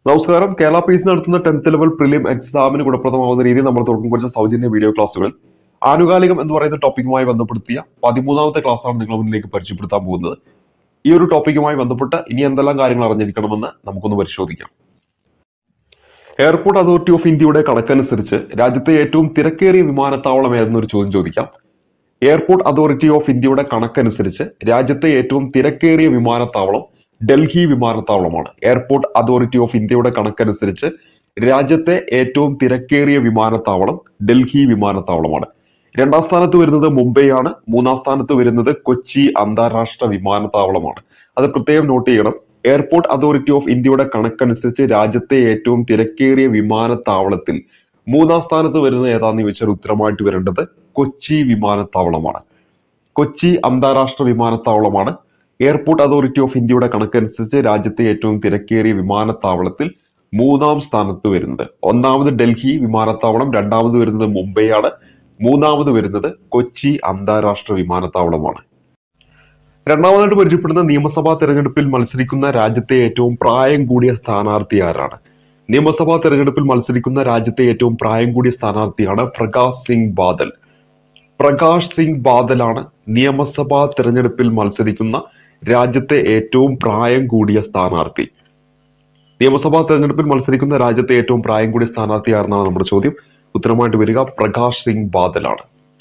നമസ്കാരം കേരള പീസ് നടത്തുന്ന tenth level prelim എക്സാമിന് ഗുണപ്രദമാവുന്ന രീതിയിൽ നമ്മൾ തുടക്കം കുറിച്ച സൗജന്യ വീഡിയോ ക്ലാസ്സുകൾ ആനുകാലികം എന്ന് പറയുന്ന ടോപ്പിക്കുമായി ബന്ധപ്പെടുത്തിയ പതിമൂന്നാമത്തെ ക്ലാസ്സാണ് നിങ്ങളുടെ മുന്നിലേക്ക് പരിചയപ്പെടുത്താൻ പോകുന്നത് ഈ ഒരു ടോപ്പിക്കുമായി ബന്ധപ്പെട്ട് ഇനി എന്തെല്ലാം കാര്യങ്ങൾ അറിഞ്ഞിരിക്കണമെന്ന് നമുക്കൊന്ന് പരിശോധിക്കാം എയർപോർട്ട് അതോറിറ്റി ഓഫ് ഇന്ത്യയുടെ കണക്കനുസരിച്ച് രാജ്യത്തെ ഏറ്റവും തിരക്കേറിയ വിമാനത്താവളം ഏതെന്നൊരു ചോദ്യം ചോദിക്കാം എയർപോർട്ട് അതോറിറ്റി ഓഫ് ഇന്ത്യയുടെ കണക്കനുസരിച്ച് രാജ്യത്തെ ഏറ്റവും തിരക്കേറിയ വിമാനത്താവളം ഡൽഹി വിമാനത്താവളമാണ് എയർപോർട്ട് അതോറിറ്റി ഓഫ് ഇന്ത്യയുടെ കണക്കനുസരിച്ച് രാജ്യത്തെ ഏറ്റവും തിരക്കേറിയ വിമാനത്താവളം ഡൽഹി വിമാനത്താവളമാണ് രണ്ടാം സ്ഥാനത്ത് വരുന്നത് മുംബൈയാണ് മൂന്നാം സ്ഥാനത്ത് വരുന്നത് കൊച്ചി അന്താരാഷ്ട്ര വിമാനത്താവളമാണ് അത് പ്രത്യേകം നോട്ട് ചെയ്യണം എയർപോർട്ട് അതോറിറ്റി ഓഫ് ഇന്ത്യയുടെ കണക്കനുസരിച്ച് രാജ്യത്തെ ഏറ്റവും തിരക്കേറിയ വിമാനത്താവളത്തിൽ മൂന്നാം സ്ഥാനത്ത് വരുന്നത് ഏതാന്ന് ചോദിച്ചാൽ ഉത്തരമായിട്ട് വരേണ്ടത് കൊച്ചി വിമാനത്താവളമാണ് കൊച്ചി അന്താരാഷ്ട്ര വിമാനത്താവളമാണ് എയർപോർട്ട് അതോറിറ്റി ഓഫ് ഇന്ത്യയുടെ കണക്കനുസരിച്ച് രാജ്യത്തെ ഏറ്റവും തിരക്കേറിയ വിമാനത്താവളത്തിൽ മൂന്നാം സ്ഥാനത്ത് വരുന്നത് ഒന്നാമത് ഡൽഹി വിമാനത്താവളം രണ്ടാമത് വരുന്നത് മുംബൈയാണ് മൂന്നാമത് വരുന്നത് കൊച്ചി അന്താരാഷ്ട്ര വിമാനത്താവളമാണ് രണ്ടാമതായിട്ട് പരിചയപ്പെടുന്ന നിയമസഭാ തെരഞ്ഞെടുപ്പിൽ മത്സരിക്കുന്ന രാജ്യത്തെ ഏറ്റവും പ്രായം കൂടിയ സ്ഥാനാർത്ഥി ആരാണ് നിയമസഭാ തെരഞ്ഞെടുപ്പിൽ മത്സരിക്കുന്ന രാജ്യത്തെ ഏറ്റവും പ്രായം കൂടിയ സ്ഥാനാർത്ഥിയാണ് പ്രകാശ് സിംഗ് ബാദൽ പ്രകാശ് സിംഗ് ബാദലാണ് നിയമസഭാ തെരഞ്ഞെടുപ്പിൽ മത്സരിക്കുന്ന രാജ്യത്തെ ഏറ്റവും പ്രായം കൂടിയ സ്ഥാനാർത്ഥി നിയമസഭാ തെരഞ്ഞെടുപ്പിൽ മത്സരിക്കുന്ന രാജ്യത്തെ ഏറ്റവും പ്രായം കൂടിയ സ്ഥാനാർത്ഥി ആരെന്നാണ് നമ്മുടെ ചോദ്യം ഉത്തരമായിട്ട് വരിക പ്രകാശ് സിംഗ് ബാദലാണ്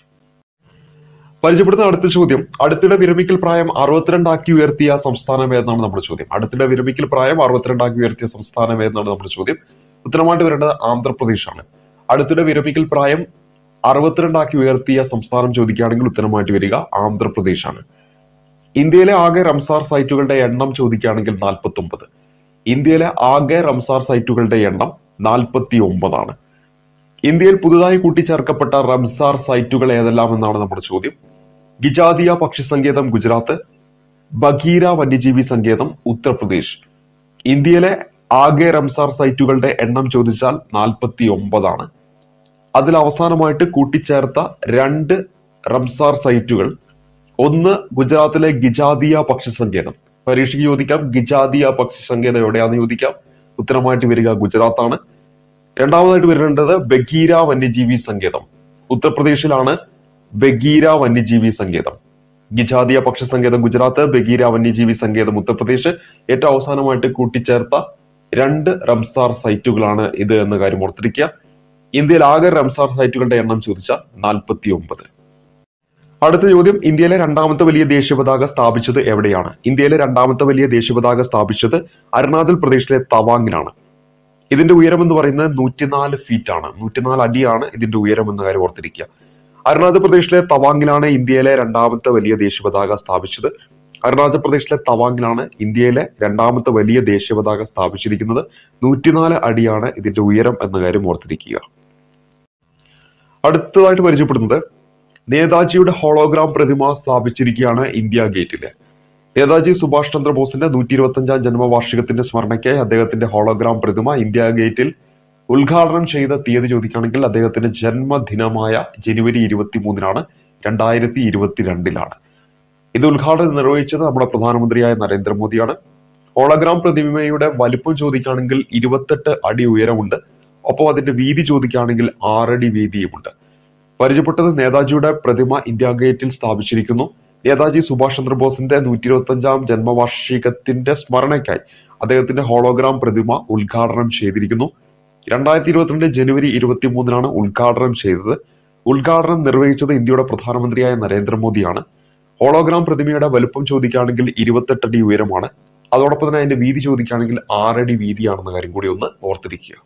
പരിചയപ്പെടുന്ന അടുത്ത ചോദ്യം അടുത്തിടെ വിരമിക്കൽ പ്രായം അറുപത്തിരണ്ടാക്കി ഉയർത്തിയ സംസ്ഥാനം ഏതെന്നാണ് നമ്മുടെ ചോദ്യം അടുത്തിടെ വിരമിക്കൽ പ്രായം അറുപത്തിരണ്ടാക്കി ഉയർത്തിയ സംസ്ഥാനം ഏതെന്നാണ് നമ്മുടെ ചോദ്യം ഉത്തരമായിട്ട് വരേണ്ടത് ആന്ധ്രാപ്രദേശാണ് അടുത്തിടെ വിരമിക്കൽ പ്രായം അറുപത്തിരണ്ടാക്കി ഉയർത്തിയ സംസ്ഥാനം ചോദിക്കുകയാണെങ്കിൽ ഉത്തരമായിട്ട് വരിക ആന്ധ്രാപ്രദേശാണ് ഇന്ത്യയിലെ ആകെ റംസാർ സൈറ്റുകളുടെ എണ്ണം ചോദിക്കുകയാണെങ്കിൽ നാൽപ്പത്തി ഒമ്പത് ഇന്ത്യയിലെ ആകെ റംസാർ സൈറ്റുകളുടെ എണ്ണം നാൽപ്പത്തി ഒമ്പതാണ് ഇന്ത്യയിൽ പുതുതായി കൂട്ടിച്ചേർക്കപ്പെട്ട റംസാർ സൈറ്റുകൾ ഏതെല്ലാം എന്നാണ് നമ്മുടെ ചോദ്യം ഗിജാദിയ പക്ഷി സങ്കേതം ഗുജറാത്ത് ബഗീര വന്യജീവി സങ്കേതം ഉത്തർപ്രദേശ് ഇന്ത്യയിലെ ആകെ റംസാർ സൈറ്റുകളുടെ എണ്ണം ചോദിച്ചാൽ നാൽപ്പത്തി ഒമ്പതാണ് അതിൽ അവസാനമായിട്ട് കൂട്ടിച്ചേർത്ത രണ്ട് റംസാർ സൈറ്റുകൾ ഒന്ന് ഗുജറാത്തിലെ ഗിജാദിയ പക്ഷി സങ്കേതം പരീക്ഷയ്ക്ക് ചോദിക്കാം ഗിജാദിയ പക്ഷി സങ്കേതം എവിടെയാണെന്ന് ചോദിക്കാം ഉത്തരമായിട്ട് വരിക ഗുജറാത്താണ് രണ്ടാമതായിട്ട് വരേണ്ടത് ബഗീര വന്യജീവി സങ്കേതം ഉത്തർപ്രദേശിലാണ് ബഗീര വന്യജീവി സങ്കേതം ഗിജാദിയ പക്ഷി സങ്കേതം ഗുജറാത്ത് ബഗീര വന്യജീവി സങ്കേതം ഉത്തർപ്രദേശ് ഏറ്റവും അവസാനമായിട്ട് കൂട്ടിച്ചേർത്ത രണ്ട് റംസാർ സൈറ്റുകളാണ് ഇത് എന്ന കാര്യം ഓർത്തിരിക്കുക ഇന്ത്യയിൽ ആകെ റംസാർ സൈറ്റുകളുടെ എണ്ണം ചോദിച്ചാൽ നാൽപ്പത്തി ഒമ്പത് അടുത്ത ചോദ്യം ഇന്ത്യയിലെ രണ്ടാമത്തെ വലിയ ദേശീയ പതാക സ്ഥാപിച്ചത് എവിടെയാണ് ഇന്ത്യയിലെ രണ്ടാമത്തെ വലിയ ദേശീയ പതാക സ്ഥാപിച്ചത് അരുണാചൽ പ്രദേശിലെ തവാങ്ങിലാണ് ഇതിന്റെ ഉയരം എന്ന് പറയുന്നത് നൂറ്റിനാല് ഫീറ്റ് ആണ് നൂറ്റിനാല് അടിയാണ് ഇതിന്റെ ഉയരം എന്ന കാര്യം ഓർത്തിരിക്കുക അരുണാചൽ പ്രദേശിലെ തവാങ്ങിലാണ് ഇന്ത്യയിലെ രണ്ടാമത്തെ വലിയ ദേശീയ പതാക സ്ഥാപിച്ചത് അരുണാചൽ പ്രദേശിലെ തവാങ്ങിലാണ് ഇന്ത്യയിലെ രണ്ടാമത്തെ വലിയ ദേശീയ പതാക സ്ഥാപിച്ചിരിക്കുന്നത് നൂറ്റിനാല് അടിയാണ് ഇതിന്റെ ഉയരം എന്ന കാര്യം ഓർത്തിരിക്കുക അടുത്തതായിട്ട് പരിചയപ്പെടുന്നത് നേതാജിയുടെ ഹോളോഗ്രാം പ്രതിമ സ്ഥാപിച്ചിരിക്കുകയാണ് ഇന്ത്യ ഗേറ്റില് നേതാജി സുഭാഷ് ചന്ദ്രബോസിന്റെ നൂറ്റി ഇരുപത്തി അഞ്ചാം ജന്മവാർഷികത്തിന്റെ സ്മരണയ്ക്കായി അദ്ദേഹത്തിന്റെ ഹോളോഗ്രാം പ്രതിമ ഇന്ത്യ ഗേറ്റിൽ ഉദ്ഘാടനം ചെയ്ത തീയതി ചോദിക്കുകയാണെങ്കിൽ അദ്ദേഹത്തിന്റെ ജന്മദിനമായ ജനുവരി ഇരുപത്തി മൂന്നിനാണ് രണ്ടായിരത്തി ഇരുപത്തിരണ്ടിലാണ് ഇത് ഉദ്ഘാടനം നിർവഹിച്ചത് നമ്മുടെ പ്രധാനമന്ത്രിയായ നരേന്ദ്രമോദിയാണ് ഹോളോഗ്രാം പ്രതിമയുടെ വലിപ്പം ചോദിക്കുകയാണെങ്കിൽ ഇരുപത്തെട്ട് അടി ഉയരമുണ്ട് ഒപ്പം അതിന്റെ വീതി ചോദിക്കുകയാണെങ്കിൽ ആറടി വീതിയുമുണ്ട് പരിചയപ്പെട്ടത് നേതാജിയുടെ പ്രതിമ ഇന്ത്യ ഗേറ്റിൽ സ്ഥാപിച്ചിരിക്കുന്നു നേതാജി സുഭാഷ് ചന്ദ്രബോസിന്റെ നൂറ്റി ഇരുപത്തി അഞ്ചാം ജന്മവാർഷികത്തിന്റെ സ്മരണയ്ക്കായി അദ്ദേഹത്തിന്റെ ഹോളോഗ്രാം പ്രതിമ ഉദ്ഘാടനം ചെയ്തിരിക്കുന്നു രണ്ടായിരത്തി ഇരുപത്തിരണ്ട് ജനുവരി ഇരുപത്തി മൂന്നിനാണ് ഉദ്ഘാടനം ചെയ്തത് ഉദ്ഘാടനം നിർവഹിച്ചത് ഇന്ത്യയുടെ പ്രധാനമന്ത്രിയായ നരേന്ദ്രമോദിയാണ് ഹോളോഗ്രാം പ്രതിമയുടെ വലുപ്പം ചോദിക്കുകയാണെങ്കിൽ ഇരുപത്തെട്ട് അടി ഉയരമാണ് അതോടൊപ്പം തന്നെ അതിന്റെ വീതി ചോദിക്കുകയാണെങ്കിൽ ആറടി വീതിയാണെന്ന കാര്യം കൂടി ഒന്ന് ഓർത്തിരിക്കുക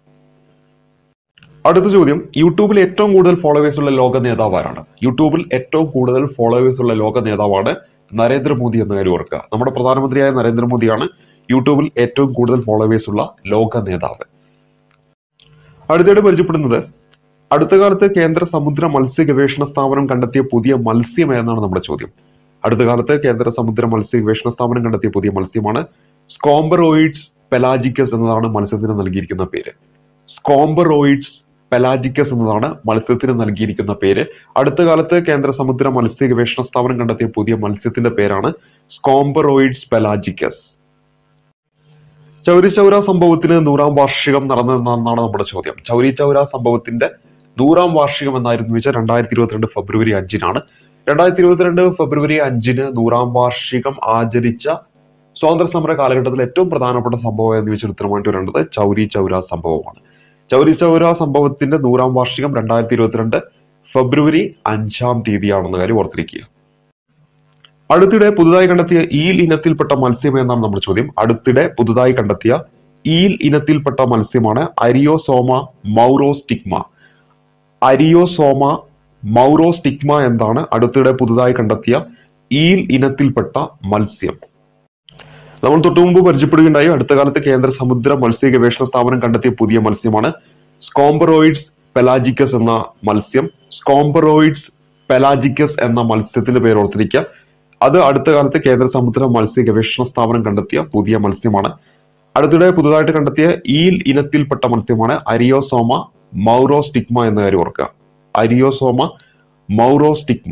അടുത്ത ചോദ്യം യൂട്യൂബിൽ ഏറ്റവും കൂടുതൽ ഫോളോവേഴ്സ് ഉള്ള ലോക നേതാവ് ആരാണ് യൂട്യൂബിൽ ഏറ്റവും കൂടുതൽ ഫോളോവേഴ്സ് ഉള്ള ലോക നേതാവാണ് നരേന്ദ്രമോദി എന്ന കാര്യം ഓർക്കുക നമ്മുടെ പ്രധാനമന്ത്രിയായ നരേന്ദ്രമോദിയാണ് യൂട്യൂബിൽ ഏറ്റവും കൂടുതൽ ഫോളോവേഴ്സ് ഉള്ള ലോക നേതാവ് അടുത്തിടെ പരിചയപ്പെടുന്നത് അടുത്ത കാലത്ത് കേന്ദ്ര സമുദ്ര മത്സ്യ ഗവേഷണ സ്ഥാപനം കണ്ടെത്തിയ പുതിയ മത്സ്യം ഏതെന്നാണ് നമ്മുടെ ചോദ്യം അടുത്ത കാലത്ത് കേന്ദ്ര സമുദ്ര മത്സ്യ ഗവേഷണ സ്ഥാപനം കണ്ടെത്തിയ പുതിയ മത്സ്യമാണ് സ്കോംബറോയിഡ്സ് പെലാജിക്കസ് എന്നതാണ് മത്സ്യത്തിന് നൽകിയിരിക്കുന്ന പേര് സ്കോംബറോയിഡ്സ് പെലാജിക്കസ് എന്നതാണ് മത്സ്യത്തിന് നൽകിയിരിക്കുന്ന പേര് അടുത്ത കാലത്ത് കേന്ദ്ര സമുദ്ര മത്സ്യ ഗവേഷണ സ്ഥാപനം കണ്ടെത്തിയ പുതിയ മത്സ്യത്തിന്റെ പേരാണ് സ്കോംബറോയിഡ്സ് പെലാജിക്കസ് ചൗരി ചൗര സംഭവത്തിന് നൂറാം വാർഷികം നടന്നതെന്നാണ് നമ്മുടെ ചോദ്യം ചൗരി ചൗര സംഭവത്തിന്റെ നൂറാം വാർഷികം എന്നായിരുന്നു വെച്ചാൽ രണ്ടായിരത്തി ഇരുപത്തിരണ്ട് ഫെബ്രുവരി അഞ്ചിനാണ് രണ്ടായിരത്തി ഇരുപത്തിരണ്ട് ഫെബ്രുവരി അഞ്ചിന് നൂറാം വാർഷികം ആചരിച്ച സ്വാതന്ത്ര്യ സമര കാലഘട്ടത്തിൽ ഏറ്റവും പ്രധാനപ്പെട്ട സംഭവം എന്ന് വെച്ചാൽ ഉത്തരമായിട്ട് വരേണ്ടത് ചൗരി ചൗര സംഭവമാണ് ചൗരി ചൗര സംഭവത്തിന്റെ നൂറാം വാർഷികം രണ്ടായിരത്തി ഇരുപത്തിരണ്ട് ഫെബ്രുവരി അഞ്ചാം തീയതിയാണെന്ന കാര്യം ഓർത്തിരിക്കുക അടുത്തിടെ പുതുതായി കണ്ടെത്തിയ ഈൽ ഇനത്തിൽപ്പെട്ട മത്സ്യം എന്നാണ് നമ്മുടെ ചോദ്യം അടുത്തിടെ പുതുതായി കണ്ടെത്തിയ ഈൽ ഇനത്തിൽപ്പെട്ട മത്സ്യമാണ് അരിയോസോമ മൗറോസ്റ്റിഗ്മ അരിയോസോമ മൗറോസ്റ്റിഗ്മ എന്താണ് അടുത്തിടെ പുതുതായി കണ്ടെത്തിയ ഈൽ ഇനത്തിൽപ്പെട്ട മത്സ്യം നമ്മൾ തൊട്ടു മുമ്പ് പരിചയപ്പെടുകയുണ്ടായി അടുത്ത കാലത്ത് കേന്ദ്ര സമുദ്ര മത്സ്യ ഗവേഷണ സ്ഥാപനം കണ്ടെത്തിയ പുതിയ മത്സ്യമാണ് സ്കോംബറോയിഡ്സ് പെലാജിക്കസ് എന്ന മത്സ്യം സ്കോംബറോയിഡ്സ് പെലാജിക്കസ് എന്ന മത്സ്യത്തിന്റെ പേര് ഓർത്തിരിക്കുക അത് അടുത്ത കാലത്ത് കേന്ദ്ര സമുദ്ര മത്സ്യ ഗവേഷണ സ്ഥാപനം കണ്ടെത്തിയ പുതിയ മത്സ്യമാണ് അടുത്തിടെ പുതുതായിട്ട് കണ്ടെത്തിയ ഈൽ ഇനത്തിൽപ്പെട്ട മത്സ്യമാണ് അരിയോസോമ മൗറോസ്റ്റിഗ്മ എന്ന കാര്യം ഓർക്കുക അരിയോസോമ മൗറോസ്റ്റിഗ്മ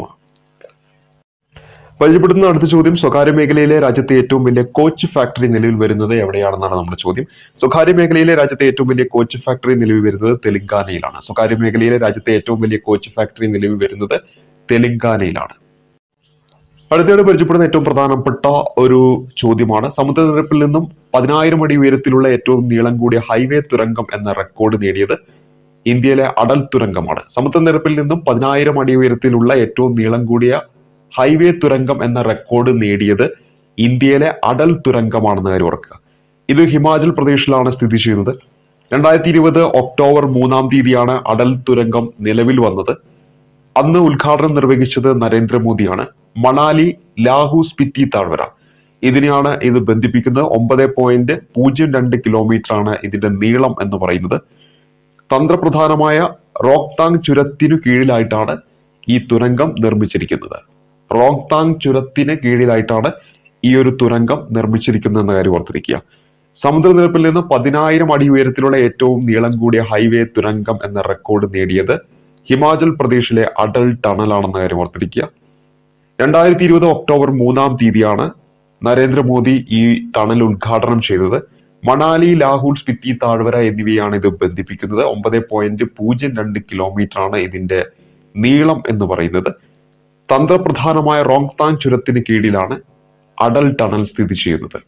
പരിചയപ്പെടുത്തുന്ന അടുത്ത ചോദ്യം സ്വകാര്യ മേഖലയിലെ രാജ്യത്തെ ഏറ്റവും വലിയ കോച്ച് ഫാക്ടറി നിലവിൽ വരുന്നത് എവിടെയാണെന്നാണ് നമ്മുടെ ചോദ്യം സ്വകാര്യ മേഖലയിലെ രാജ്യത്തെ ഏറ്റവും വലിയ കോച്ച് ഫാക്ടറി നിലവിൽ വരുന്നത് തെലങ്കാനയിലാണ് സ്വകാര്യ മേഖലയിലെ രാജ്യത്തെ ഏറ്റവും വലിയ കോച്ച് ഫാക്ടറി നിലവിൽ വരുന്നത് തെലങ്കാനയിലാണ് അടുത്തയായിട്ട് പരിചയപ്പെടുന്ന ഏറ്റവും പ്രധാനപ്പെട്ട ഒരു ചോദ്യമാണ് സമുദ്രനിരപ്പിൽ നിന്നും പതിനായിരം അടി ഉയരത്തിലുള്ള ഏറ്റവും നീളം കൂടിയ ഹൈവേ തുരങ്കം എന്ന റെക്കോർഡ് നേടിയത് ഇന്ത്യയിലെ അടൽ തുരങ്കമാണ് സമുദ്രനിരപ്പിൽ നിന്നും പതിനായിരം അടി ഉയരത്തിലുള്ള ഏറ്റവും നീളം കൂടിയ ഹൈവേ തുരങ്കം എന്ന റെക്കോർഡ് നേടിയത് ഇന്ത്യയിലെ അടൽ തുരങ്കമാണെന്ന് കാര്യം ഓർക്കുക ഇത് ഹിമാചൽ പ്രദേശിലാണ് സ്ഥിതി ചെയ്യുന്നത് രണ്ടായിരത്തി ഇരുപത് ഒക്ടോബർ മൂന്നാം തീയതിയാണ് അടൽ തുരങ്കം നിലവിൽ വന്നത് അന്ന് ഉദ്ഘാടനം നിർവഹിച്ചത് നരേന്ദ്രമോദിയാണ് മണാലി ലാഹു സ്പിറ്റി താഴ്വര ഇതിനെയാണ് ഇത് ബന്ധിപ്പിക്കുന്നത് ഒമ്പത് പോയിന്റ് പൂജ്യം രണ്ട് കിലോമീറ്റർ ആണ് ഇതിന്റെ നീളം എന്ന് പറയുന്നത് തന്ത്രപ്രധാനമായ റോക്താങ് ചുരത്തിനു കീഴിലായിട്ടാണ് ഈ തുരങ്കം നിർമ്മിച്ചിരിക്കുന്നത് റോക്താങ് ചുരത്തിന് കീഴിലായിട്ടാണ് ഈ ഒരു തുരങ്കം നിർമ്മിച്ചിരിക്കുന്നത് എന്ന കാര്യം ഓർത്തിരിക്കുക സമുദ്രനിരപ്പിൽ നിന്ന് പതിനായിരം അടി ഉയരത്തിലുള്ള ഏറ്റവും നീളം കൂടിയ ഹൈവേ തുരങ്കം എന്ന റെക്കോർഡ് നേടിയത് ഹിമാചൽ പ്രദേശിലെ അടൽ ടണലാണെന്ന കാര്യം ഓർത്തിരിക്കുക രണ്ടായിരത്തി ഇരുപത് ഒക്ടോബർ മൂന്നാം തീയതിയാണ് നരേന്ദ്രമോദി ഈ ടണൽ ഉദ്ഘാടനം ചെയ്തത് മണാലി ലാഹുൽ സ്പിത്തി താഴ്വര എന്നിവയാണ് ഇത് ബന്ധിപ്പിക്കുന്നത് ഒമ്പത് പോയിന്റ് പൂജ്യം രണ്ട് കിലോമീറ്റർ ആണ് ഇതിന്റെ നീളം എന്ന് പറയുന്നത് തന്ത്രപ്രധാനമായ റോങ്താങ് ചുരത്തിന് കീഴിലാണ് അടൽ ടണൽ സ്ഥിതി ചെയ്യുന്നത്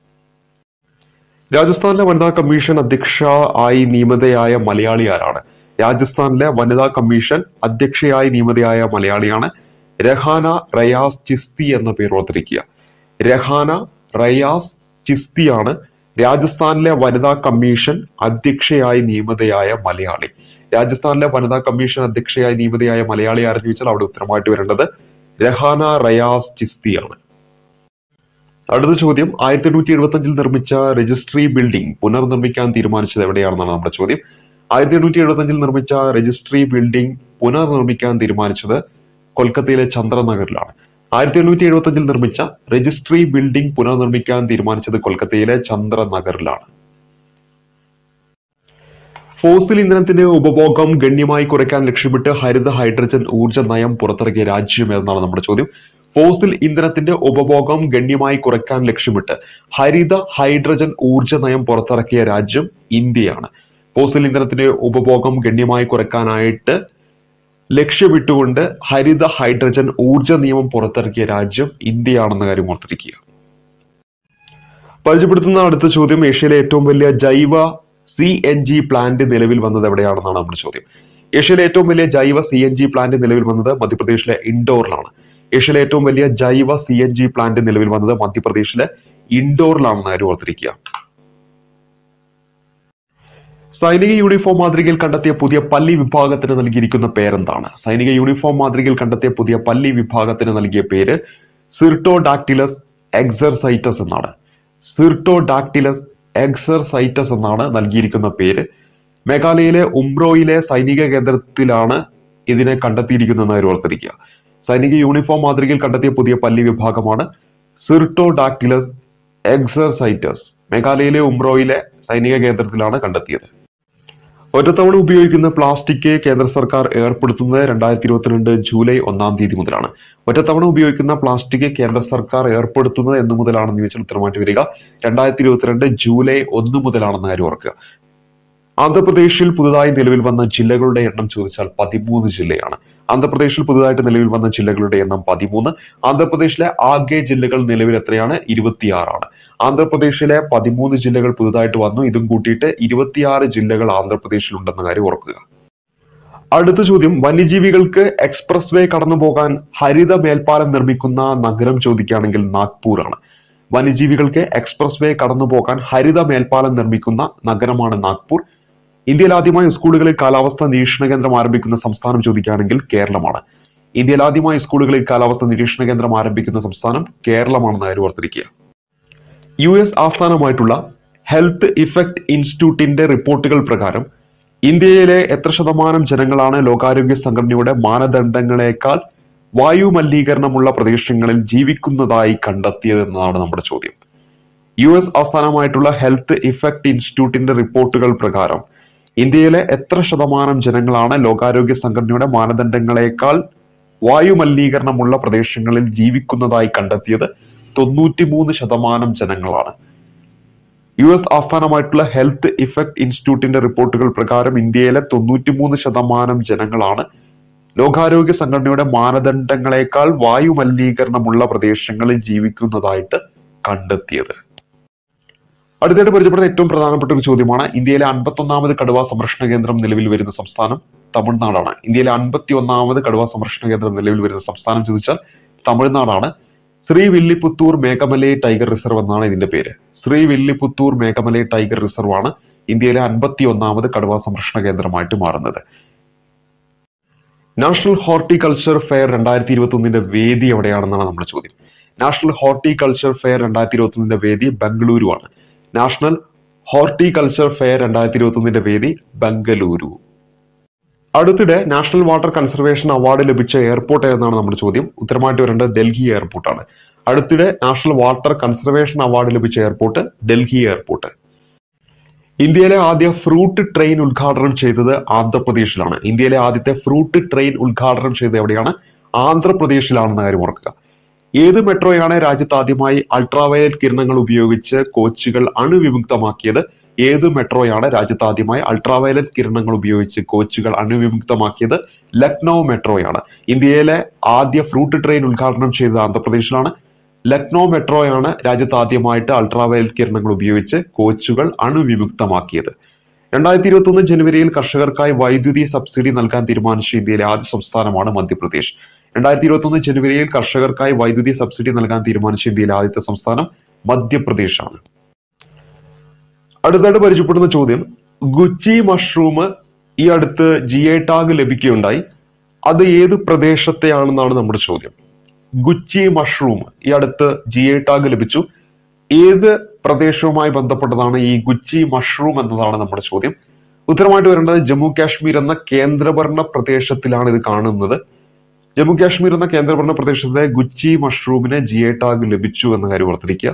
രാജസ്ഥാനിലെ വനിതാ കമ്മീഷൻ അധ്യക്ഷ ആയി നിയമിതയായ മലയാളി ആരാണ് രാജസ്ഥാനിലെ വനിതാ കമ്മീഷൻ അധ്യക്ഷയായി നിയമിതയായ മലയാളിയാണ് രഹാന റയാസ് ചിസ്തി എന്ന പേര് ഓർത്തിരിക്കുക രഹാന റയാസ് ചിസ്തിയാണ് രാജസ്ഥാനിലെ വനിതാ കമ്മീഷൻ അധ്യക്ഷയായി നിയമിതയായ മലയാളി രാജസ്ഥാനിലെ വനിതാ കമ്മീഷൻ അധ്യക്ഷയായി നിയമിതയായ മലയാളി ആരെന്ന് ചോദിച്ചാൽ അവിടെ ഉത്തരമായിട്ട് വരേണ്ടത് രഹാന റയാസ് ചിസ്തിയാണ് അടുത്ത ചോദ്യം ആയിരത്തി എണ്ണൂറ്റി എഴുപത്തി അഞ്ചിൽ നിർമ്മിച്ച രജിസ്ട്രി ബിൽഡിംഗ് പുനർനിർമ്മിക്കാൻ തീരുമാനിച്ചത് എവിടെയാണെന്നാണ് നമ്മുടെ ചോദ്യം ആയിരത്തി എണ്ണൂറ്റി എഴുപത്തി അഞ്ചിൽ നിർമ്മിച്ച രജിസ്ട്രി ബിൽഡിംഗ് പുനർനിർമ്മിക്കാൻ തീരുമാനിച്ചത് കൊൽക്കത്തയിലെ ചന്ദ്രനഗറിലാണ് ആയിരത്തി എണ്ണൂറ്റി എഴുപത്തി അഞ്ചിൽ നിർമ്മിച്ച രജിസ്ട്രി ബിൽഡിംഗ് പുനർനിർമ്മിക്കാൻ തീരുമാനിച്ചത് കൊൽക്കത്തയിലെ ചന്ദ്രനഗറിലാണ് ഫോസിൽ ഇന്ധനത്തിന്റെ ഉപഭോഗം ഗണ്യമായി കുറയ്ക്കാൻ ലക്ഷ്യമിട്ട് ഹരിത ഹൈഡ്രജൻ ഊർജ്ജ നയം പുറത്തിറക്കിയ രാജ്യം എന്നാണ് നമ്മുടെ ചോദ്യം ഫോസിൽ ഇന്ധനത്തിന്റെ ഉപഭോഗം ഗണ്യമായി കുറയ്ക്കാൻ ലക്ഷ്യമിട്ട് ഹരിത ഹൈഡ്രജൻ ഊർജ്ജ നയം പുറത്തിറക്കിയ രാജ്യം ഇന്ത്യയാണ് ഫോസിൽ ഇന്ധനത്തിന്റെ ഉപഭോഗം ഗണ്യമായി കുറയ്ക്കാനായിട്ട് ലക്ഷ്യമിട്ടുകൊണ്ട് ഹരിത ഹൈഡ്രജൻ ഊർജ്ജ നിയമം പുറത്തിറക്കിയ രാജ്യം ഇന്ത്യയാണെന്ന കാര്യം ഓർത്തിരിക്കുക പരിചയപ്പെടുത്തുന്ന അടുത്ത ചോദ്യം ഏഷ്യയിലെ ഏറ്റവും വലിയ ജൈവ സി എൻ ജി പ്ലാന്റ് നിലവിൽ വന്നത് എവിടെയാണെന്നാണ് നമ്മുടെ ചോദ്യം ഏഷ്യയിലെ ഏറ്റവും വലിയ ജൈവ സി എൻ ജി പ്ലാന്റ് നിലവിൽ വന്നത് മധ്യപ്രദേശിലെ ഇൻഡോറിലാണ് ഏഷ്യയിലെ ഏറ്റവും വലിയ ജൈവ സി എൻ ജി പ്ലാന്റ് നിലവിൽ വന്നത് മധ്യപ്രദേശിലെ ഇൻഡോറിലാണെന്ന് കാര്യം ഓർത്തിരിക്കുക സൈനിക യൂണിഫോം മാതൃകയിൽ കണ്ടെത്തിയ പുതിയ പല്ലി വിഭാഗത്തിന് നൽകിയിരിക്കുന്ന പേരെന്താണ് സൈനിക യൂണിഫോം മാതൃകയിൽ കണ്ടെത്തിയ പുതിയ പല്ലി വിഭാഗത്തിന് നൽകിയ പേര് സിർട്ടോഡാക്ടിലസ് എക്സർസൈറ്റസ് എന്നാണ് സിർട്ടോഡാക്ടിലസ് എക്സർസൈറ്റസ് എന്നാണ് നൽകിയിരിക്കുന്ന പേര് മേഘാലയയിലെ ഉംറോയിലെ സൈനിക കേന്ദ്രത്തിലാണ് ഇതിനെ കണ്ടെത്തിയിരിക്കുന്നതെന്ന് അവർ ഓർത്തിരിക്കുക സൈനിക യൂണിഫോം മാതൃകയിൽ കണ്ടെത്തിയ പുതിയ പല്ലി വിഭാഗമാണ് സിർട്ടോഡാക്ടിലസ് എക്സർസൈറ്റസ് മേഘാലയയിലെ ഉംറോയിലെ സൈനിക കേന്ദ്രത്തിലാണ് കണ്ടെത്തിയത് ഒറ്റത്തവണ ഉപയോഗിക്കുന്ന പ്ലാസ്റ്റിക് കേന്ദ്ര സർക്കാർ ഏർപ്പെടുത്തുന്നത് രണ്ടായിരത്തി ഇരുപത്തിരണ്ട് ജൂലൈ ഒന്നാം തീയതി മുതലാണ് ഒറ്റത്തവണ ഉപയോഗിക്കുന്ന പ്ലാസ്റ്റിക് കേന്ദ്ര സർക്കാർ ഏർപ്പെടുത്തുന്നത് എന്ന് മുതലാണെന്ന് ചോദിച്ചാൽ ഉത്തരമായിട്ട് വരിക രണ്ടായിരത്തി ഇരുപത്തിരണ്ട് ജൂലൈ ഒന്ന് മുതലാണെന്ന കാര്യം ഓർക്കുക ആന്ധ്രാപ്രദേശിൽ പുതുതായി നിലവിൽ വന്ന ജില്ലകളുടെ എണ്ണം ചോദിച്ചാൽ പതിമൂന്ന് ജില്ലയാണ് ആന്ധ്രാപ്രദേശിൽ പുതുതായിട്ട് നിലവിൽ വന്ന ജില്ലകളുടെ എണ്ണം പതിമൂന്ന് ആന്ധ്രാപ്രദേശിലെ ആകെ ജില്ലകൾ നിലവിൽ എത്രയാണ് ഇരുപത്തിയാറാണ് ആന്ധ്രാപ്രദേശിലെ പതിമൂന്ന് ജില്ലകൾ പുതുതായിട്ട് വന്നു ഇതും കൂട്ടിയിട്ട് ഇരുപത്തിയാറ് ജില്ലകൾ ആന്ധ്രാപ്രദേശിൽ ഉണ്ടെന്ന കാര്യം ഓർക്കുക അടുത്ത ചോദ്യം വന്യജീവികൾക്ക് എക്സ്പ്രസ് വേ കടന്നു പോകാൻ ഹരിത മേൽപ്പാലം നിർമ്മിക്കുന്ന നഗരം ചോദിക്കുകയാണെങ്കിൽ നാഗ്പൂർ ആണ് വന്യജീവികൾക്ക് എക്സ്പ്രസ് വേ കടന്നു പോകാൻ ഹരിത മേൽപ്പാലം നിർമ്മിക്കുന്ന നഗരമാണ് നാഗ്പൂർ ഇന്ത്യയിൽ ആദ്യമായി സ്കൂളുകളിൽ കാലാവസ്ഥ നിരീക്ഷണ കേന്ദ്രം ആരംഭിക്കുന്ന സംസ്ഥാനം ചോദിക്കുകയാണെങ്കിൽ കേരളമാണ് ഇന്ത്യയിൽ ആദ്യമായി സ്കൂളുകളിൽ കാലാവസ്ഥ നിരീക്ഷണ കേന്ദ്രം ആരംഭിക്കുന്ന സംസ്ഥാനം കേരളമാണെന്ന് കാര്യം ഓർത്തിരിക്കുക യു എസ് ആസ്ഥാനമായിട്ടുള്ള ഹെൽത്ത് ഇഫക്റ്റ് ഇൻസ്റ്റിറ്റ്യൂട്ടിന്റെ റിപ്പോർട്ടുകൾ പ്രകാരം ഇന്ത്യയിലെ എത്ര ശതമാനം ജനങ്ങളാണ് ലോകാരോഗ്യ സംഘടനയുടെ മാനദണ്ഡങ്ങളെക്കാൾ വായു മലിനീകരണമുള്ള പ്രദേശങ്ങളിൽ ജീവിക്കുന്നതായി കണ്ടെത്തിയത് എന്നതാണ് നമ്മുടെ ചോദ്യം യു എസ് ആസ്ഥാനമായിട്ടുള്ള ഹെൽത്ത് ഇഫക്റ്റ് ഇൻസ്റ്റിറ്റ്യൂട്ടിന്റെ റിപ്പോർട്ടുകൾ പ്രകാരം ഇന്ത്യയിലെ എത്ര ശതമാനം ജനങ്ങളാണ് ലോകാരോഗ്യ സംഘടനയുടെ മാനദണ്ഡങ്ങളെക്കാൾ വായു മലിനീകരണമുള്ള പ്രദേശങ്ങളിൽ ജീവിക്കുന്നതായി കണ്ടെത്തിയത് തൊണ്ണൂറ്റിമൂന്ന് ശതമാനം ജനങ്ങളാണ് യു എസ് ആസ്ഥാനമായിട്ടുള്ള ഹെൽത്ത് ഇഫക്റ്റ് ഇൻസ്റ്റിറ്റ്യൂട്ടിന്റെ റിപ്പോർട്ടുകൾ പ്രകാരം ഇന്ത്യയിലെ തൊണ്ണൂറ്റിമൂന്ന് ശതമാനം ജനങ്ങളാണ് ലോകാരോഗ്യ സംഘടനയുടെ മാനദണ്ഡങ്ങളെക്കാൾ വായു മലിനീകരണമുള്ള പ്രദേശങ്ങളിൽ ജീവിക്കുന്നതായിട്ട് കണ്ടെത്തിയത് അടുത്തായിട്ട് പരിചയപ്പെടുന്ന ഏറ്റവും പ്രധാനപ്പെട്ട ഒരു ചോദ്യമാണ് ഇന്ത്യയിലെ അൻപത്തൊന്നാമത് കടുവ സംരക്ഷണ കേന്ദ്രം നിലവിൽ വരുന്ന സംസ്ഥാനം തമിഴ്നാടാണ് ഇന്ത്യയിലെ അൻപത്തി ഒന്നാമത് കടുവ സംരക്ഷണ കേന്ദ്രം നിലവിൽ വരുന്ന സംസ്ഥാനം ചോദിച്ചാൽ തമിഴ്നാടാണ് ശ്രീ വില്ലിപുത്തൂർ മേഘമലൈ ടൈഗർ റിസർവ് എന്നാണ് ഇതിന്റെ പേര് ശ്രീ വില്ലിപുത്തൂർ മേഘമലൈ ടൈഗർ റിസർവ് ആണ് ഇന്ത്യയിലെ അൻപത്തി ഒന്നാമത് കടുവ സംരക്ഷണ കേന്ദ്രമായിട്ട് മാറുന്നത് നാഷണൽ ഹോർട്ടിക്കൾച്ചർ ഫെയർ രണ്ടായിരത്തി ഇരുപത്തി ഒന്നിന്റെ വേദി എവിടെയാണെന്നാണ് നമ്മുടെ ചോദ്യം നാഷണൽ ഹോർട്ടിക്കൾച്ചർ ഫെയർ രണ്ടായിരത്തി ഇരുപത്തി ഒന്നിന്റെ വേദി ബംഗളൂരു ആണ് നാഷണൽ ഹോർട്ടിക്കൾച്ചർ ഫെയർ രണ്ടായിരത്തി ഇരുപത്തി ഒന്നിന്റെ വേദി ബംഗളൂരു അടുത്തിടെ നാഷണൽ വാട്ടർ കൺസർവേഷൻ അവാർഡ് ലഭിച്ച എയർപോർട്ട് ഏതെന്നാണ് നമ്മുടെ ചോദ്യം ഉത്തരമായിട്ട് വരേണ്ടത് ഡൽഹി എയർപോർട്ടാണ് അടുത്തിടെ നാഷണൽ വാട്ടർ കൺസർവേഷൻ അവാർഡ് ലഭിച്ച എയർപോർട്ട് ഡൽഹി എയർപോർട്ട് ഇന്ത്യയിലെ ആദ്യ ഫ്രൂട്ട് ട്രെയിൻ ഉദ്ഘാടനം ചെയ്തത് ആന്ധ്രാപ്രദേശിലാണ് ഇന്ത്യയിലെ ആദ്യത്തെ ഫ്രൂട്ട് ട്രെയിൻ ഉദ്ഘാടനം ചെയ്തത് എവിടെയാണ് ആന്ധ്രാപ്രദേശിലാണെന്ന കാര്യം ഓർക്കുക ഏത് മെട്രോയാണ് രാജ്യത്ത് ആദ്യമായി അൾട്രാവയലറ്റ് കിരണങ്ങൾ ഉപയോഗിച്ച് കോച്ചുകൾ അണുവിമുക്തമാക്കിയത് ഏത് മെട്രോയാണ് രാജ്യത്ത് ആദ്യമായി അൾട്രാവയലറ്റ് കിരണങ്ങൾ ഉപയോഗിച്ച് കോച്ചുകൾ അണുവിമുക്തമാക്കിയത് ലക്നൗ മെട്രോയാണ് ഇന്ത്യയിലെ ആദ്യ ഫ്രൂട്ട് ട്രെയിൻ ഉദ്ഘാടനം ചെയ്തത് ആന്ധ്രാപ്രദേശിലാണ് ലക്നൗ മെട്രോയാണ് രാജ്യത്ത് ആദ്യമായിട്ട് അൾട്രാവയലറ്റ് കിരണങ്ങൾ ഉപയോഗിച്ച് കോച്ചുകൾ അണുവിമുക്തമാക്കിയത് രണ്ടായിരത്തി ഇരുപത്തി ഒന്ന് ജനുവരിയിൽ കർഷകർക്കായി വൈദ്യുതി സബ്സിഡി നൽകാൻ തീരുമാനിച്ച ഇന്ത്യയിലെ ആദ്യ സംസ്ഥാനമാണ് മധ്യപ്രദേശ് രണ്ടായിരത്തി ഇരുപത്തി ഒന്ന് ജനുവരിയിൽ കർഷകർക്കായി വൈദ്യുതി സബ്സിഡി നൽകാൻ തീരുമാനിച്ച ഇന്ത്യയിലെ ആദ്യത്തെ സംസ്ഥാനം മധ്യപ്രദേശാണ് അടുത്തായിട്ട് പരിചയപ്പെടുന്ന ചോദ്യം ഗുച്ചി മഷ്റൂം ഈ അടുത്ത് ജി ഐ ടാഗ് ലഭിക്കുകയുണ്ടായി അത് ഏത് പ്രദേശത്തെയാണെന്നാണ് നമ്മുടെ ചോദ്യം ഗുച്ചി മഷ്റൂം ഈ അടുത്ത് ജി ഐ ടാഗ് ലഭിച്ചു ഏത് പ്രദേശവുമായി ബന്ധപ്പെട്ടതാണ് ഈ ഗുച്ചി മഷ്റൂം എന്നതാണ് നമ്മുടെ ചോദ്യം ഉത്തരമായിട്ട് വരേണ്ടത് ജമ്മു കാശ്മീർ എന്ന കേന്ദ്രഭരണ പ്രദേശത്തിലാണ് ഇത് കാണുന്നത് ജമ്മു കാശ്മീർ എന്ന കേന്ദ്രഭരണ പ്രദേശത്തെ ഗുച്ചി മഷ്റൂമിന് ജി ഐ ടാഗ് ലഭിച്ചു എന്ന കാര്യം ഓർത്തിരിക്കുക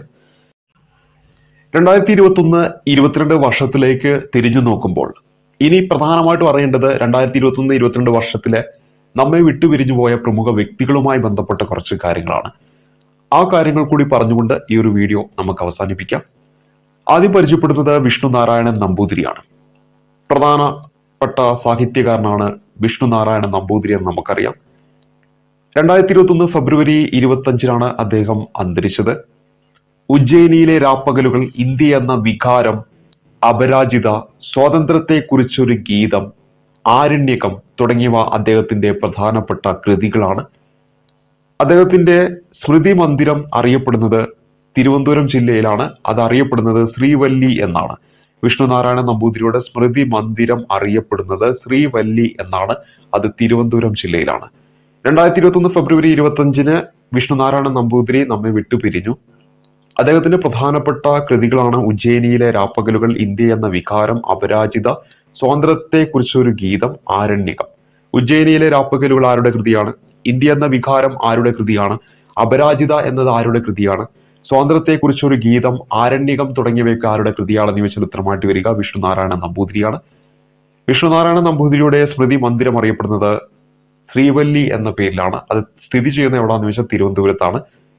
രണ്ടായിരത്തി ഇരുപത്തി ഒന്ന് ഇരുപത്തിരണ്ട് വർഷത്തിലേക്ക് തിരിഞ്ഞു നോക്കുമ്പോൾ ഇനി പ്രധാനമായിട്ടും അറിയേണ്ടത് രണ്ടായിരത്തി ഇരുപത്തി ഒന്ന് ഇരുപത്തിരണ്ട് വർഷത്തിലെ നമ്മെ വിട്ടുപിരിഞ്ഞു പോയ പ്രമുഖ വ്യക്തികളുമായി ബന്ധപ്പെട്ട കുറച്ച് കാര്യങ്ങളാണ് ആ കാര്യങ്ങൾ കൂടി പറഞ്ഞുകൊണ്ട് ഈ ഒരു വീഡിയോ നമുക്ക് അവസാനിപ്പിക്കാം ആദ്യം പരിചയപ്പെടുന്നത് വിഷ്ണു നാരായണൻ നമ്പൂതിരിയാണ് പ്രധാനപ്പെട്ട സാഹിത്യകാരനാണ് വിഷ്ണു നാരായണൻ നമ്പൂതിരി എന്ന് നമുക്കറിയാം രണ്ടായിരത്തി ഇരുപത്തി ഒന്ന് ഫെബ്രുവരി ഇരുപത്തി അഞ്ചിനാണ് അദ്ദേഹം അന്തരിച്ചത് ഉജ്ജയിനിയിലെ രാപ്പകലുകൾ ഇന്ത്യ എന്ന വികാരം അപരാജിത സ്വാതന്ത്ര്യത്തെക്കുറിച്ചൊരു ഗീതം ആരണ്യകം തുടങ്ങിയവ അദ്ദേഹത്തിന്റെ പ്രധാനപ്പെട്ട കൃതികളാണ് അദ്ദേഹത്തിന്റെ സ്മൃതി മന്ദിരം അറിയപ്പെടുന്നത് തിരുവനന്തപുരം ജില്ലയിലാണ് അത് അറിയപ്പെടുന്നത് ശ്രീവല്ലി എന്നാണ് വിഷ്ണുനാരായണ നമ്പൂതിരിയുടെ സ്മൃതി മന്ദിരം അറിയപ്പെടുന്നത് ശ്രീവല്ലി എന്നാണ് അത് തിരുവനന്തപുരം ജില്ലയിലാണ് രണ്ടായിരത്തി ഇരുപത്തി ഒന്ന് ഫെബ്രുവരി ഇരുപത്തി അഞ്ചിന് വിഷ്ണുനാരായണ നമ്പൂതിരി നമ്മെ വിട്ടുപിരിഞ്ഞു അദ്ദേഹത്തിന്റെ പ്രധാനപ്പെട്ട കൃതികളാണ് ഉജ്ജയിനിയിലെ രാപ്പകലുകൾ ഇന്ത്യ എന്ന വികാരം അപരാജിത സ്വാതന്ത്ര്യത്തെക്കുറിച്ചൊരു ഗീതം ആരണ്യകം ഉജ്ജയിനിയിലെ രാപ്പകലുകൾ ആരുടെ കൃതിയാണ് ഇന്ത്യ എന്ന വികാരം ആരുടെ കൃതിയാണ് അപരാജിത എന്നത് ആരുടെ കൃതിയാണ് സ്വാതന്ത്ര്യത്തെക്കുറിച്ചൊരു ഗീതം ആരണ്യകം തുടങ്ങിയവയൊക്കെ ആരുടെ കൃതിയാണെന്ന് ചോദിച്ചാൽ ഉത്തരമായിട്ട് വരിക വിഷ്ണുനാരായണ നമ്പൂതിരിയാണ് വിഷ്ണുനാരായണ നമ്പൂതിരിയുടെ സ്മൃതി മന്ദിരം അറിയപ്പെടുന്നത് ശ്രീവല്ലി എന്ന പേരിലാണ് അത് സ്ഥിതി ചെയ്യുന്ന എവിടാന്ന് ചോദിച്ചാൽ തിരുവനന്തപുരത്താണ്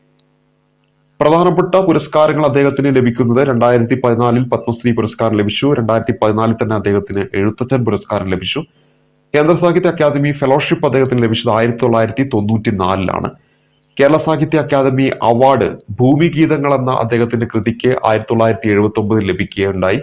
പ്രധാനപ്പെട്ട പുരസ്കാരങ്ങൾ അദ്ദേഹത്തിന് ലഭിക്കുന്നത് രണ്ടായിരത്തി പതിനാലിൽ പത്മശ്രീ പുരസ്കാരം ലഭിച്ചു രണ്ടായിരത്തി പതിനാലിൽ തന്നെ അദ്ദേഹത്തിന് എഴുത്തച്ഛൻ പുരസ്കാരം ലഭിച്ചു കേന്ദ്ര സാഹിത്യ അക്കാദമി ഫെലോഷിപ്പ് അദ്ദേഹത്തിന് ലഭിച്ചത് ആയിരത്തി തൊള്ളായിരത്തി തൊണ്ണൂറ്റി നാലിലാണ് കേരള സാഹിത്യ അക്കാദമി അവാർഡ് ഭൂമിഗീതങ്ങൾ എന്ന അദ്ദേഹത്തിന്റെ കൃതിക്ക് ആയിരത്തി തൊള്ളായിരത്തി എഴുപത്തി ഒമ്പതിൽ ലഭിക്കുകയുണ്ടായി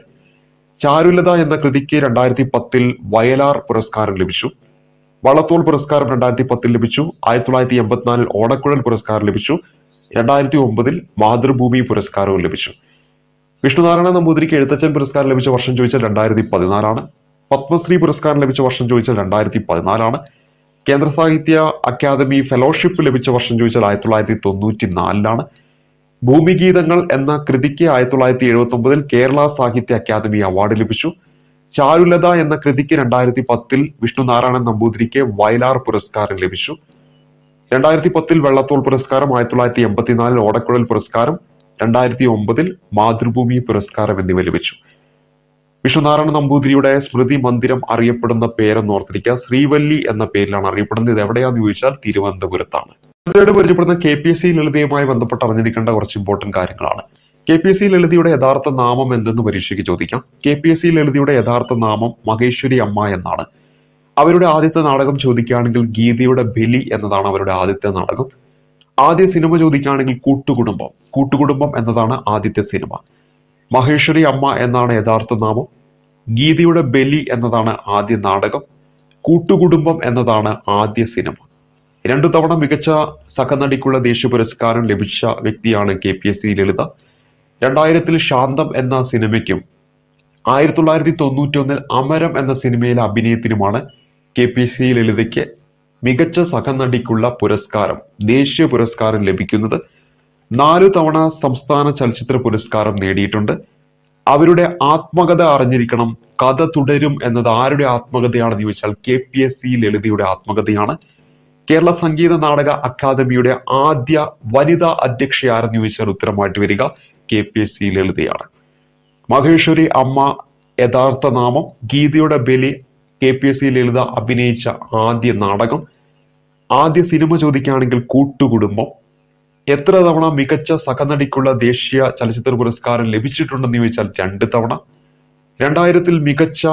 ചാരുലത എന്ന കൃതിക്ക് രണ്ടായിരത്തി പത്തിൽ വയലാർ പുരസ്കാരം ലഭിച്ചു വള്ളത്തോൾ പുരസ്കാരം രണ്ടായിരത്തി പത്തിൽ ലഭിച്ചു ആയിരത്തി തൊള്ളായിരത്തി എൺപത്തിനാലിൽ ഓടക്കുഴൽ പുരസ്കാരം ലഭിച്ചു രണ്ടായിരത്തി ഒമ്പതിൽ മാതൃഭൂമി പുരസ്കാരവും ലഭിച്ചു വിഷ്ണുനാരായണ നമ്പൂതിരിക്ക് എഴുത്തച്ഛൻ പുരസ്കാരം ലഭിച്ച വർഷം ചോദിച്ചാൽ രണ്ടായിരത്തി പതിനാലാണ് പത്മശ്രീ പുരസ്കാരം ലഭിച്ച വർഷം ചോദിച്ചാൽ രണ്ടായിരത്തി പതിനാലാണ് കേന്ദ്ര സാഹിത്യ അക്കാദമി ഫെലോഷിപ്പ് ലഭിച്ച വർഷം ചോദിച്ചാൽ ആയിരത്തി തൊള്ളായിരത്തി തൊണ്ണൂറ്റി നാലിലാണ് ഭൂമിഗീതങ്ങൾ എന്ന കൃതിക്ക് ആയിരത്തി തൊള്ളായിരത്തി എഴുപത്തി ഒമ്പതിൽ കേരള സാഹിത്യ അക്കാദമി അവാർഡ് ലഭിച്ചു ചാരുലത എന്ന കൃതിക്ക് രണ്ടായിരത്തി പത്തിൽ വിഷ്ണുനാരായണൻ നമ്പൂതിരിക്ക് വയലാർ പുരസ്കാരം ലഭിച്ചു രണ്ടായിരത്തി പത്തിൽ വെള്ളത്തോൾ പുരസ്കാരം ആയിരത്തി തൊള്ളായിരത്തി എൺപത്തിനാലിൽ ഓടക്കുഴൽ പുരസ്കാരം രണ്ടായിരത്തി ഒമ്പതിൽ മാതൃഭൂമി പുരസ്കാരം എന്നിവ ലഭിച്ചു വിഷ്ണുനാരായണ നമ്പൂതിരിയുടെ സ്മൃതി മന്ദിരം അറിയപ്പെടുന്ന പേരെന്ന് ഓർത്തിരിക്കുക ശ്രീവല്ലി എന്ന പേരിലാണ് അറിയപ്പെടുന്നത് ഇത് എവിടെയാന്ന് ചോദിച്ചാൽ തിരുവനന്തപുരത്താണ് ലളിതയോട് പരിചയപ്പെടുന്ന കെ പി എസ് സി ലളിതയുമായി ബന്ധപ്പെട്ട് അറിഞ്ഞിരിക്കേണ്ട കുറച്ച് ഇമ്പോർട്ടന്റ് കാര്യങ്ങളാണ് കെ പി എസ് സി ലളിതയുടെ യഥാർത്ഥ നാമം എന്തെന്ന് പരീക്ഷയ്ക്ക് ചോദിക്കാം കെ പി എസ് സി ലളിതയുടെ യഥാർത്ഥ നാമം മഹേശ്വരി അമ്മ എന്നാണ് അവരുടെ ആദ്യത്തെ നാടകം ചോദിക്കുകയാണെങ്കിൽ ഗീതയുടെ ബലി എന്നതാണ് അവരുടെ ആദ്യത്തെ നാടകം ആദ്യ സിനിമ ചോദിക്കുകയാണെങ്കിൽ കൂട്ടുകുടുംബം കൂട്ടുകുടുംബം എന്നതാണ് ആദ്യത്തെ സിനിമ മഹേശ്വരി അമ്മ എന്നാണ് യഥാർത്ഥ നാമം ഗീതയുടെ ബലി എന്നതാണ് ആദ്യ നാടകം കൂട്ടുകുടുംബം എന്നതാണ് ആദ്യ സിനിമ രണ്ടു തവണ മികച്ച സഹനടിക്കുള്ള ദേശീയ പുരസ്കാരം ലഭിച്ച വ്യക്തിയാണ് K P S C Lalitha രണ്ടായിരത്തിൽ ശാന്തം എന്ന സിനിമയ്ക്കും ആയിരത്തി തൊള്ളായിരത്തി തൊണ്ണൂറ്റി ഒന്നിൽ അമരം എന്ന സിനിമയിലെ അഭിനയത്തിനുമാണ് കെ പി സി ലളിതയ്ക്ക് മികച്ച സഹനടിക്കുള്ള പുരസ്കാരം ദേശീയ പുരസ്കാരം ലഭിക്കുന്നത് നാലു തവണ സംസ്ഥാന ചലച്ചിത്ര പുരസ്കാരം നേടിയിട്ടുണ്ട് അവരുടെ ആത്മകഥ അറിഞ്ഞിരിക്കണം കഥ തുടരും എന്നത് ആരുടെ ആത്മകഥയാണെന്ന് ചോദിച്ചാൽ കെ പി എസ് സി ലളിതയുടെ ആത്മകഥയാണ് കേരള സംഗീത നാടക അക്കാദമിയുടെ ആദ്യ വനിതാ അധ്യക്ഷ ആരെന്ന് ചോദിച്ചാൽ ഉത്തരമായിട്ട് വരിക കെ പി എസ് സി ലളിതയാണ് മഹേശ്വരി അമ്മ യഥാർത്ഥ നാമം ഗീതയുടെ ബലി K P S C Lalitha അഭിനയിച്ച ആദ്യ നാടകം ആദ്യ സിനിമ ചോദിക്കുകയാണെങ്കിൽ കൂട്ടുകുടുംബം എത്ര തവണ മികച്ച സഹനടിക്കുള്ള ദേശീയ ചലച്ചിത്ര പുരസ്കാരം ലഭിച്ചിട്ടുണ്ടെന്ന് ചോദിച്ചാൽ രണ്ട് തവണ രണ്ടായിരത്തിൽ മികച്ച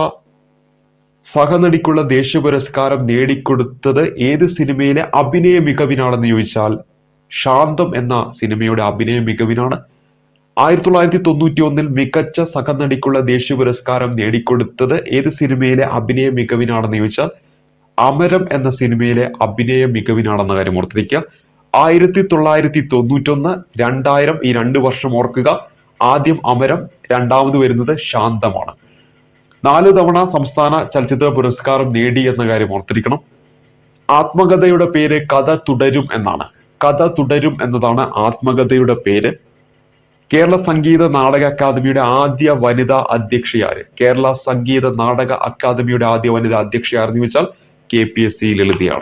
സഹനടിക്കുള്ള ദേശീയ പുരസ്കാരം നേടിക്കൊടുത്തത് ഏത് സിനിമയിലെ അഭിനയ മികവിനാണെന്ന് ചോദിച്ചാൽ ശാന്തം എന്ന സിനിമയുടെ അഭിനയ മികവിനാണ് ആയിരത്തി തൊള്ളായിരത്തി തൊണ്ണൂറ്റി ഒന്നിൽ മികച്ച സഹനടിക്കുള്ള ദേശീയ പുരസ്കാരം നേടിക്കൊടുത്തത് ഏത് സിനിമയിലെ അഭിനയ മികവിനാണെന്ന് ചോദിച്ചാൽ അമരം എന്ന സിനിമയിലെ അഭിനയ മികവിനാണെന്ന കാര്യം ഓർത്തിരിക്കുക ആയിരത്തി തൊള്ളായിരത്തി തൊണ്ണൂറ്റൊന്ന് രണ്ടായിരം ഈ രണ്ട് വർഷം ഓർക്കുക ആദ്യം അമരം രണ്ടാമത് വരുന്നത് ശാന്തമാണ് നാല് തവണ സംസ്ഥാന ചലച്ചിത്ര പുരസ്കാരം നേടി എന്ന കാര്യം ഓർത്തിരിക്കണം ആത്മകഥയുടെ പേര് കഥ തുടരും എന്നാണ് കഥ തുടരും എന്നതാണ് ആത്മകഥയുടെ പേര് കേരള സംഗീത നാടക അക്കാദമിയുടെ ആദ്യ വനിതാ അധ്യക്ഷയാര് കേരള സംഗീത നാടക അക്കാദമിയുടെ ആദ്യ വനിതാ അധ്യക്ഷയാരെന്ന് ചോദിച്ചാൽ കെ പി എസ് സി ലളിതയാണ്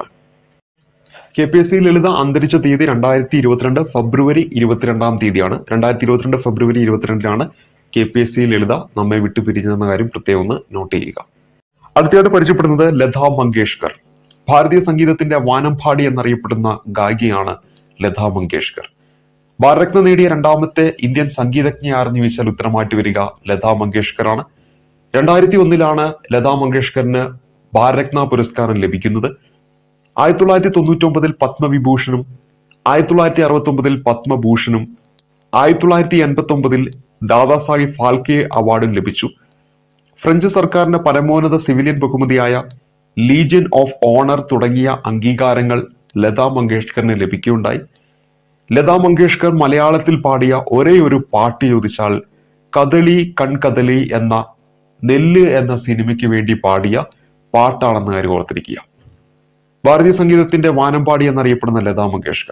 K P S C Lalitha അന്തരിച്ച തീയതി രണ്ടായിരത്തി ഇരുപത്തിരണ്ട് ഫെബ്രുവരി ഇരുപത്തിരണ്ടാം തീയതിയാണ് രണ്ടായിരത്തി ഇരുപത്തിരണ്ട് ഫെബ്രുവരി ഇരുപത്തിരണ്ടിനാണ് K P S C Lalitha നമ്മെ വിട്ടു പിരിഞ്ഞതെന്ന കാര്യം പ്രത്യേകം ഒന്ന് നോട്ട് ചെയ്യുക അടുത്തയായിട്ട് പരിചയപ്പെടുന്നത് ലതാ മങ്കേഷ്കർ ഭാരതീയ സംഗീതത്തിന്റെ വാനമ്പാടി എന്നറിയപ്പെടുന്ന ഗായികയാണ് ലതാ മങ്കേഷ്കർ ഭാരതരത്ന നേടിയ രണ്ടാമത്തെ ഇന്ത്യൻ സംഗീതജ്ഞ ആരെന്ന് ചോദിച്ചാൽ ഉത്തരമായിട്ട് വരിക ലതാ മങ്കേഷ്കർ ആണ് രണ്ടായിരത്തി ഒന്നിലാണ് ലതാ മങ്കേഷ്കറിന് ഭാരതരത്ന പുരസ്കാരം ലഭിക്കുന്നത് ആയിരത്തി തൊള്ളായിരത്തി തൊണ്ണൂറ്റി ഒമ്പതിൽ പത്മവിഭൂഷണും ആയിരത്തി തൊള്ളായിരത്തി അറുപത്തി ഒമ്പതിൽ പത്മഭൂഷണും ആയിരത്തി തൊള്ളായിരത്തി എൺപത്തി ഒമ്പതിൽ ദാദാസാഹിബ് ഫാൽക്കെ അവാർഡും ലഭിച്ചു ഫ്രഞ്ച് സർക്കാരിന്റെ പരമോന്നത സിവിലിയൻ ബഹുമതിയായ ലീജിയൻ ഓഫ് ഓണർ തുടങ്ങിയ അംഗീകാരങ്ങൾ ലതാ മങ്കേഷ്കറിന് ലഭിക്കുകയുണ്ടായി ലതാ മങ്കേഷ്കർ മലയാളത്തിൽ പാടിയ ഒരേ ഒരു പാട്ട് ചോദിച്ചാൽ കദളി കൺകദളി എന്ന നെല്ല് എന്ന സിനിമയ്ക്ക് വേണ്ടി പാടിയ പാട്ടാണെന്ന കാര്യം ഓർത്തിരിക്കുക ഭാരതീയ സംഗീതത്തിന്റെ വാനമ്പാടി എന്നറിയപ്പെടുന്ന ലതാ മങ്കേഷ്കർ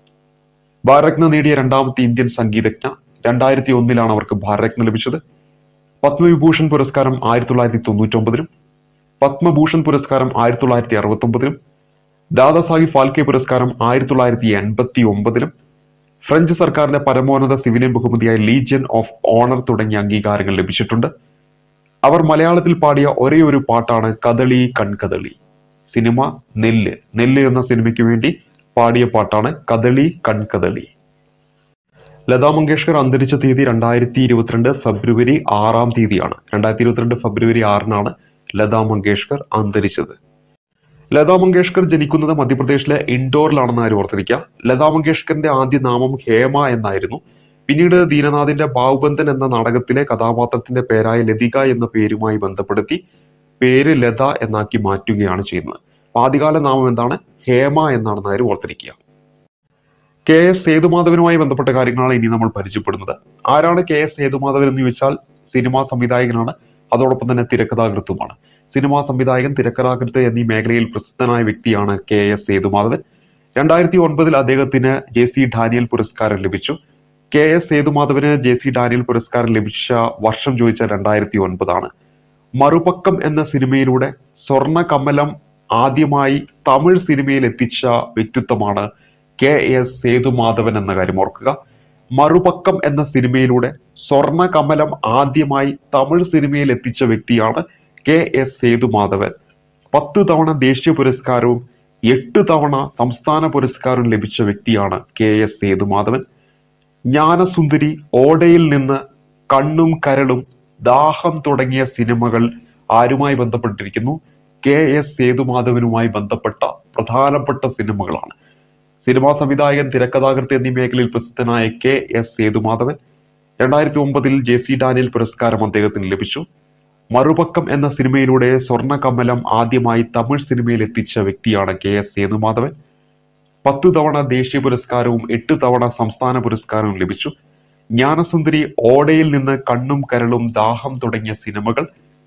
ഭാരത്ന നേടിയ രണ്ടാമത്തെ ഇന്ത്യൻ സംഗീതജ്ഞ രണ്ടായിരത്തി ഒന്നിലാണ് അവർക്ക് ഭാരത്ന ലഭിച്ചത് പത്മവിഭൂഷൺ പുരസ്കാരം ആയിരത്തി തൊള്ളായിരത്തി തൊണ്ണൂറ്റി ഒമ്പതിലും പത്മഭൂഷൺ പുരസ്കാരം ആയിരത്തി തൊള്ളായിരത്തി അറുപത്തി ഒമ്പതിലും ദാദാസാഹിബ് ഫാൽക്കെ പുരസ്കാരം ആയിരത്തി തൊള്ളായിരത്തി എൺപത്തി ഒമ്പതിലും ഫ്രഞ്ച് സർക്കാരിന്റെ പരമോന്നത സിവിലിയൻ ബഹുമതിയായ ലീജിയൻ ഓഫ് ഓണർ തുടങ്ങിയ അംഗീകാരങ്ങൾ ലഭിച്ചിട്ടുണ്ട് അവർ മലയാളത്തിൽ പാടിയ ഒരേ ഒരു പാട്ടാണ് കദളി കൺകദളി സിനിമ നെല്ല് നെല്ല് എന്ന സിനിമയ്ക്ക് വേണ്ടി പാടിയ പാട്ടാണ് കദളി കൺകദളി ലതാ മങ്കേഷ്കർ അന്തരിച്ച തീയതി രണ്ടായിരത്തി ഇരുപത്തിരണ്ട് ഫെബ്രുവരി ആറാം തീയതിയാണ് രണ്ടായിരത്തി ഇരുപത്തിരണ്ട് ഫെബ്രുവരി ആറിനാണ് ലതാ മങ്കേഷ്കർ അന്തരിച്ചത് ലതാ മങ്കേഷ്കർ ജനിക്കുന്നത് മധ്യപ്രദേശിലെ ഇൻഡോറിലാണെന്ന് ആരും ഓർത്തിരിക്കുക ലതാ മങ്കേഷ്കറിന്റെ ആദ്യ നാമം ഹേമ എന്നായിരുന്നു പിന്നീട് ദീനനാഥിന്റെ ബാഹുബന്ധൻ എന്ന നാടകത്തിലെ കഥാപാത്രത്തിന്റെ പേരായ ലതിക എന്ന പേരുമായി ബന്ധപ്പെടുത്തി പേര് ലത എന്നാക്കി മാറ്റുകയാണ് ചെയ്യുന്നത് ആദ്യകാല നാമം എന്താണ് ഹേമ എന്നാണെന്ന് ആരും ഓർത്തിരിക്കുക കെ എസ് സേതുമാധവനുമായി ബന്ധപ്പെട്ട കാര്യങ്ങളാണ് ഇനി നമ്മൾ പരിചയപ്പെടുന്നത് ആരാണ് കെ എസ് സേതുമാധവൻ എന്ന് ചോദിച്ചാൽ സിനിമാ സംവിധായകനാണ് അതോടൊപ്പം തന്നെ തിരക്കഥാകൃത്തുമാണ് സിനിമാ സംവിധായകൻ തിരക്കഥാകൃത്ത് എന്നീ മേഖലയിൽ പ്രസിദ്ധനായ വ്യക്തിയാണ് കെ എസ് സേതുമാധവൻ രണ്ടായിരത്തി ഒൻപതിൽ അദ്ദേഹത്തിന് ജെ സി ഡാനിയൽ പുരസ്കാരം ലഭിച്ചു K S Sethumadhavan J C Daniel പുരസ്കാരം ലഭിച്ച വർഷം ചോദിച്ച രണ്ടായിരത്തി ഒൻപതാണ് മറുപക്കം എന്ന സിനിമയിലൂടെ സ്വർണ്ണ കമലം ആദ്യമായി തമിഴ് സിനിമയിൽ എത്തിച്ച വ്യക്തിത്വമാണ് കെ എസ് സേതുമാധവൻ എന്ന കാര്യം ഓർക്കുക മറുപക്കം എന്ന സിനിമയിലൂടെ സ്വർണ്ണ കമലം ആദ്യമായി തമിഴ് സിനിമയിൽ എത്തിച്ച വ്യക്തിയാണ് കെ എസ് സേതുമാധവൻ പത്ത് തവണ ദേശീയ പുരസ്കാരവും എട്ട് തവണ സംസ്ഥാന പുരസ്കാരവും ലഭിച്ച വ്യക്തിയാണ് കെ എസ് സേതുമാധവൻ ജ്ഞാനസുന്ദരി ഓടയിൽ നിന്ന് കണ്ണും കരളും ദാഹം തുടങ്ങിയ സിനിമകൾ ആരുമായി ബന്ധപ്പെട്ടിരിക്കുന്നു കെ എസ് സേതുമാധവനുമായി ബന്ധപ്പെട്ട പ്രധാനപ്പെട്ട സിനിമകളാണ് സിനിമാ സംവിധായകൻ തിരക്കഥാകൃത്ത് എന്നീ മേഖലയിൽ പ്രസിദ്ധനായ കെ എസ് സേതുമാധവൻ രണ്ടായിരത്തി ഒമ്പതിൽ ജെ സി ഡാനിയൽ പുരസ്കാരം അദ്ദേഹത്തിന് ലഭിച്ചു മറുപക്കം എന്ന സിനിമയിലൂടെ സ്വർണ്ണ കമലം ആദ്യമായി തമിഴ് സിനിമയിൽ എത്തിച്ച വ്യക്തിയാണ് കെ എസ് സേതുമാധവൻ പത്തു തവണ ദേശീയ പുരസ്കാരവും എട്ട് തവണ സംസ്ഥാന പുരസ്കാരവും ലഭിച്ചു ജ്ഞാനസുന്ദരി ഓടയിൽ നിന്ന് കണ്ണും കരളും ദാഹം തുടങ്ങിയ സിനിമകൾ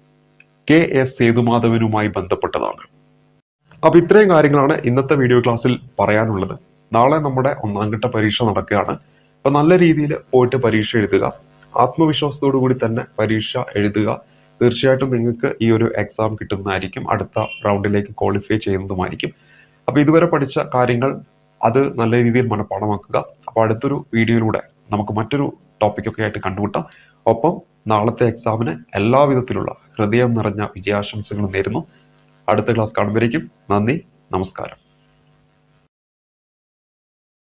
കെ എസ് സേതുമാധവനുമായി ബന്ധപ്പെട്ടതാണ് അപ്പൊ ഇത്രയും കാര്യങ്ങളാണ് ഇന്നത്തെ വീഡിയോ ക്ലാസ്സിൽ പറയാനുള്ളത് നാളെ നമ്മുടെ ഒന്നാം ഘട്ട പരീക്ഷ നടക്കുകയാണ് അപ്പൊ നല്ല രീതിയിൽ പോയിട്ട് പരീക്ഷ എഴുതുക ആത്മവിശ്വാസത്തോടു കൂടി തന്നെ പരീക്ഷ എഴുതുക തീർച്ചയായിട്ടും നിങ്ങൾക്ക് ഈ ഒരു എക്സാം കിട്ടുന്നതായിരിക്കും അടുത്ത റൗണ്ടിലേക്ക് ക്വാളിഫൈ ചെയ്യുന്നതുമായിരിക്കും അപ്പൊ ഇതുവരെ പഠിച്ച കാര്യങ്ങൾ അത് നല്ല രീതിയിൽ മനഃപ്പാടമാക്കുക അപ്പൊ അടുത്തൊരു വീഡിയോയിലൂടെ നമുക്ക് മറ്റൊരു ടോപ്പിക്കൊക്കെ ആയിട്ട് കണ്ടുമുട്ടാം ഒപ്പം നാളത്തെ എക്സാമിന് എല്ലാവിധത്തിലുള്ള ഹൃദയം നിറഞ്ഞ വിജയാശംസകളും നേരുന്നു അടുത്ത ക്ലാസ് കാണുമ്പോഴേക്കും നന്ദി നമസ്കാരം